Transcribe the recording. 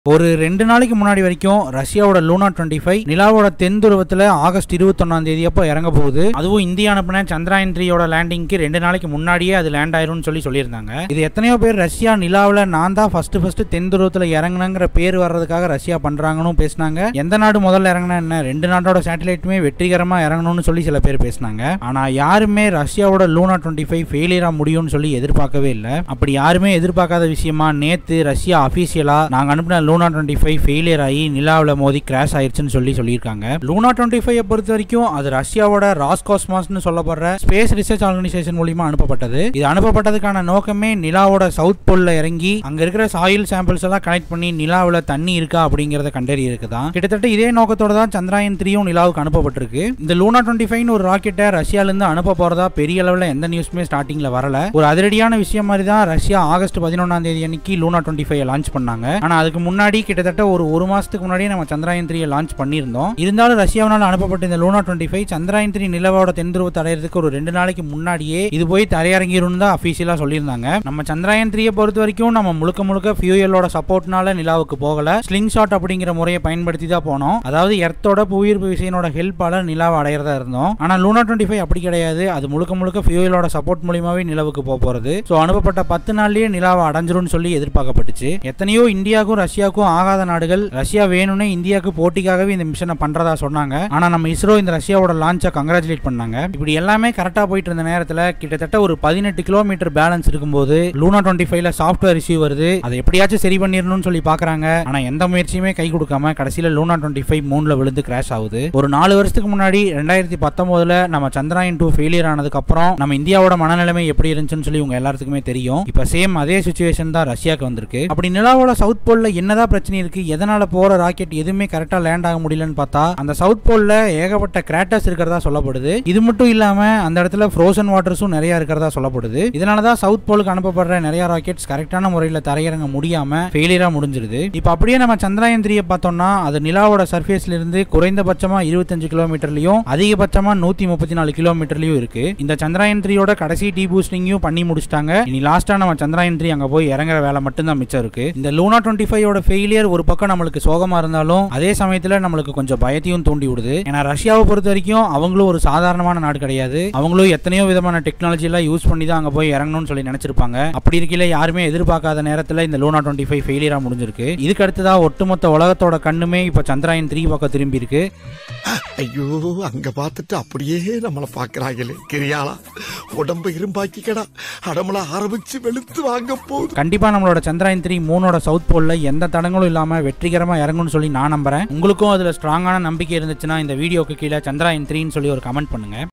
ஒரு ரெண்டு நாளைக்கு முன்னாடி வரைக்கும் ரஷ்யாவோட லூனா டுவெண்ட்டி ஃபைவ் நிலாவோட தென் துருவத்துல ஆகஸ்ட் இருபத்தொன்னாம் தேதி அப்போ இறங்க போகுது அதுவும் இந்தியா அனுப்பின சந்திராயன் த்ரீயோட லேண்டிங்க்கு ரெண்டு நாளைக்கு முன்னாடியே அது லேண்ட் ஆயிரும்னு சொல்லி சொல்லியிருந்தாங்க இது எத்தனையோ பேர் ரஷ்யா நிலாவில் நான் தான் ஃபர்ஸ்ட் ஃபர்ஸ்ட் தென் துருவத்தில் இறங்குனங்கிற பேர் வர்றதுக்காக ரஷ்யா பண்றாங்கன்னு பேசினாங்க எந்த நாடு முதல்ல இறங்கினா என்ன ரெண்டு நாட்டோட சேட்டலைட்டுமே வெற்றிகரமா இறங்கணும்னு சொல்லி சில பேர் பேசினாங்க ஆனா யாருமே ரஷ்யாவோட லூனா டுவெண்ட்டி ஃபைவ் ஃபெயிலியரா முடியும்னு சொல்லி எதிர்பார்க்கவே இல்லை அப்படி யாருமே எதிர்பார்க்காத விஷயமா நேத்து ரஷ்யா அபிஷியலா நாங்க அனுப்பின லூனா டுவெண்ட்டி ஃபைவ் ஃபெயிலியர் ஆகி நிலாவில் மோதி கிராஷ் ஆயிருச்சுன்னு சொல்லி சொல்லியிருக்காங்க லூனா டுவெண்ட்டி ஃபைவ் பொறுத்த வரைக்கும் அது ரஷ்யாவோட ராஸ்காஸ்மாஸ்னு சொல்லப்படுற ஸ்பேஸ் ரிசர்ச் ஆர்கனைசேஷன் மூலியமா அனுப்பப்பட்டது இது அனுப்பப்பட்டதுக்கான நோக்கமே நிலாவோட சவுத் போல்ல இறங்கி அங்க இருக்கிற சாயில் சாம்பிள்ஸ் எல்லாம் கனெக்ட் பண்ணி நிலாவில் தண்ணி இருக்கா அப்படிங்கறத கண்டறியறதுக்கு தான் கிட்டத்தட்ட இதே நோக்கத்தோட தான் சந்திராயன் த்ரீயும் நிலாவுக்கு அனுப்பப்பட்டிருக்கு இந்த லூனா டுவெண்ட்டி ஃபைவ்னு ஒரு ராக்கெட்டை ரஷ்யால இருந்து அனுப்ப போறதா பெரிய அளவில் எந்த நியூஸ்மே ஸ்டார்டிங்ல வரல ஒரு அதிரடியான விஷயம் மாதிரி தான் ரஷ்யா ஆகஸ்ட் பதினொன்றாம் தேதி அன்னைக்கு லூனா டுவெண்ட்டி ஃபைவ் லான்ச் பண்ணாங்க ஆனா அதுக்கு முன்னாடி கிட்டத்தட்ட ஒரு ஒரு மாசத்துக்கு முன்னாடியே நம்ம சந்திராயன் த்ரீ லான்ச் பண்ணியிருந்தோம் இருந்தாலும் ரஷ்யாவினால் அனுப்பப்பட்ட இந்த Luna twenty five Chandrayaan three நிலவோட தென் துருவத்தை அடையிறதுக்கு ஒரு ரெண்டு நாளைக்கு முன்னாடியே இது போய் தரையிறங்கிரும் தான் அஃபீஷியலா சொல்லியிருந்தாங்க நம்ம சந்திராயன் த்ரீயை பொறுத்த வரைக்கும் நம்ம முழுக்க முழுக்க ஃபியூயலோட சப்போர்ட்னால நிலாவுக்கு போகல ஸ்லிங் ஷாட் அப்படிங்கிற முறையை பயன்படுத்தி தான் போனோம் அதாவது எர்த்தோட புவியீர்ப்பு விசையினோட ஹெல்ப்பால நிலாவை அடையிறதா இருந்தோம் ஆனா லூனா டுவெண்ட்டி ஃபைவ் அப்படி கிடையாது அது முழுக்க முழுக்க ஃபியூயலோட சப்போர்ட் மூலியமாவே நிலவுக்கு போக போறது ஸோ அனுப்பப்பட்ட பத்து நாள்லயே நிலாவை அடைஞ்சிரும்னு சொல்லி எதிர்பார்க்கப்பட்டுச்சு எத்தனையோ இந்தியாவுக்கும் ரஷ்யாவுக்கும் ஆகாத நாடுகள் ரஷ்யா வேணும்னே இந்தியாவுக்கு போட்டிக்காகவே இந்த மிஷனை பண்றதா சொன்னாங்க ஆனா நம்ம இஸ்ரோ இந்த ரஷ்யாவோட லான்ச்சை கங்க்ராச்சுலேட் பண்ணாங்க இப்படி எல்லாமே கரெக்டா போயிட்டு இருந்த நேரத்துல கிட்டத்தட்ட ஒரு பதினெட்டு கிலோமீட்டர் பேலன்ஸ் இருக்கும்போது லூனா டுவெண்ட்டி ஃபைவ்ல சாஃப்ட்வேர் இஷ்யூ வருது அதை எப்படியாச்சும் சரி பண்ணிடணும்னு சொல்லி பாக்குறாங்க ஆனா எந்த முயற்சியுமே கை கொடுக்காம கடைசியில லூனா டுவெண்ட்டி ஃபைவ் மூணுல விழுந்து கிராஷ் ஆகுது ஒரு நாலு வருஷத்துக்கு முன்னாடி ரெண்டாயிரத்தி பத்தொன்பதுல நம்ம சந்திராயன் டூ ஃபெயிலியர் ஆனதுக்கு அப்புறம் நம்ம இந்தியாவோட மனநிலைமை எப்படி இருந்துச்சுன்னு சொல்லி உங்க எல்லாத்துக்குமே தெரியும் இப்ப சேம் அதே சுச்சுவேஷன் தான் ரஷ்யாக்கு வந்திருக்கு அப்படி நிலாவோட சவுத் போல்ல என்னதான் பிரச்சனை இருக்கு எதனால போற ராக்கெட் எதுவுமே கரெக்டா லேண்ட் ஆக முடியலன்னு பார்த்தா அந்த சவுத் போல்ல ஏகப்பட்ட கிராட்டர்ஸ் இருக்கிறதா சொல்லப்படுது இது மட்டும் இல்லாம அந்த இடத்துல ஃப்ரோசன் வாட்டர்ஸும் நிறைய இருக்கிறதா சொல்லப்படுது இதனாலதான் சவுத் போலுக்கு அனுப்பப்படுற நிறைய ராக்கெட்ஸ் கரெக்டான முறையில் தரையிறங்க முடியாம ஃபெயிலியரா முடிஞ்சிருது இப்போ அப்படியே நம்ம சந்திராயன் த்ரீயை பார்த்தோம்னா அது நிலாவோட சர்ஃபேஸ்ல இருந்து குறைந்தபட்சமா இருபத்தஞ்சு கிலோமீட்டர்லயும் அதிகபட்சமா நூத்தி முப்பத்தி நாலு கிலோமீட்டர்லயும் இருக்கு இந்த சந்திராயன் த்ரீயோட கடைசி டீ பூஸ்டிங்கையும் பண்ணி முடிச்சிட்டாங்க இனி லாஸ்டா நம்ம சந்திராயன் த்ரீ அங்க போய் இறங்குற வேலை மட்டும்தான் மிச்சம் இருக்கு இந்த லூனா டுவெண்ட்டி ஃபைவோட ஃபெயிலியர் ஒரு பக்கம் நம்மளுக்கு சோகமா இருந்தாலும் அதே சமயத்துல நம்மளுக்கு கொஞ்சம் பயத்தையும் தூண்டி விடுது ஏன்னா ரஷ்யாவை பொறுத்த வரைக்கும் அவங்களும் ஒரு சாதாரணமான நாடு கிடையாது அவங்களும் எத்தனையோ விதமான டெக்னாலஜி எல்லாம் யூஸ் பண்ணி தான் அங்க போய் இறங்கணும்னு சொல்லி நினைச்சிருப்பாங்க அப்படி இருக்கையில யாருமே எதிர்பார்க்காத நேரத்துல இந்த லூனா டுவெண்ட்டி ஃபைவ் ஃபெயிலியரா முடிஞ்சிருக்கு இதுக்கு அடுத்ததா ஒட்டுமொத்த உலகத்தோட கண்ணுமே இப்ப சந்திராயன் த்ரீ பக்கம் திரும்பி இருக்கு ஐயோ அங்க பார்த்துட்டு அப்படியே நம்மள பாக்குறாங்களே கிரியாளா உடம்ப இரும்பாக்கிக்கடா அடமள ஆரம்பிச்சு வெளுத்து வாங்க போகுது கண்டிப்பா நம்மளோட சந்திராயன் த்ரீ மூணோட சவுத் போல்ல எந்த தடங்களும் இல்லாம வெற்றிகரமா இறங்கும்னு சொல்லி நான் நம்புறேன் உங்களுக்கும் அதுல ஸ்ட்ராங்கான நம்பிக்கை இருந்துச்சுன்னா இந்த வீடியோக்கு கீழே சந்திராயன் த்ரீன்னு சொல்லி ஒரு கமெண்ட் பண்ணுங்க